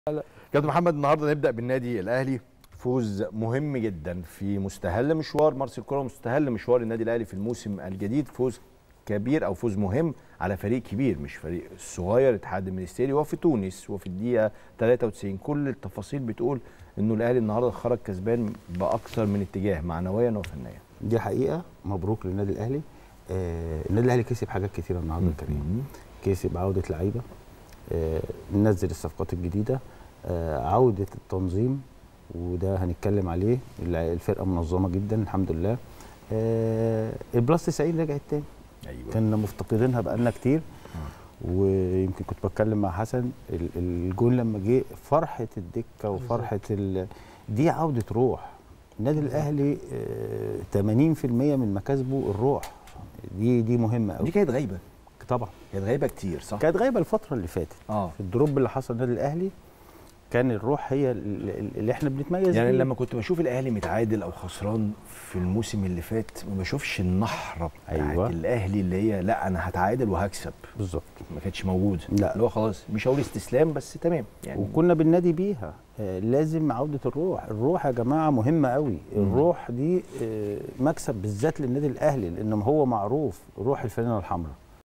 كابتن محمد النهارده نبدا بالنادي الاهلي فوز مهم جدا في مستهل مشوار مارسيل كولر مستهل مشوار النادي الاهلي في الموسم الجديد فوز كبير او فوز مهم على فريق كبير مش فريق صغير اتحاد المنستيري وفي تونس وفي الدقيقه 93 كل التفاصيل بتقول انه الاهلي النهارده خرج كسبان باكثر من اتجاه معنويا وفنيا دي حقيقه مبروك للنادي الاهلي آه النادي الاهلي كسب حاجات كتيره النهارده الكريم كسب عوده لعيبه آه نزل الصفقات الجديده آه عوده التنظيم وده هنتكلم عليه الفرقه منظمه جدا الحمد لله آه البلاس 90 رجعت تاني ايوه كنا مفتقدينها بقالنا كتير ويمكن كنت بتكلم مع حسن ال- الجول لما جه فرحه الدكه وفرحه ال... دي عوده روح النادي الاهلي آه، 80% من مكاسبه الروح دي دي مهمه دي قوي كانت غايبه طبعا كانت غايبه كتير صح كانت غايبه الفتره اللي فاتت اه في الدروب اللي حصل النادي الاهلي كان الروح هي ال- ال- اللي احنا بنتميز يعني بيها. لما كنت بشوف الاهلي متعادل او خسران في الموسم اللي فات ما بشوفش النحره بتاعت أيوة. الاهلي اللي هي لا انا هتعادل وهكسب بالظبط ما كانتش موجوده لا. اللي هو خلاص مش هقول استسلام بس تمام يعني وكنا بننادي بيها آه، لازم عوده الروح الروح يا جماعه مهمه قوي الروح دي آه، مكسب بالذات للنادي الاهلي لان هو معروف روح الفانله الحمراء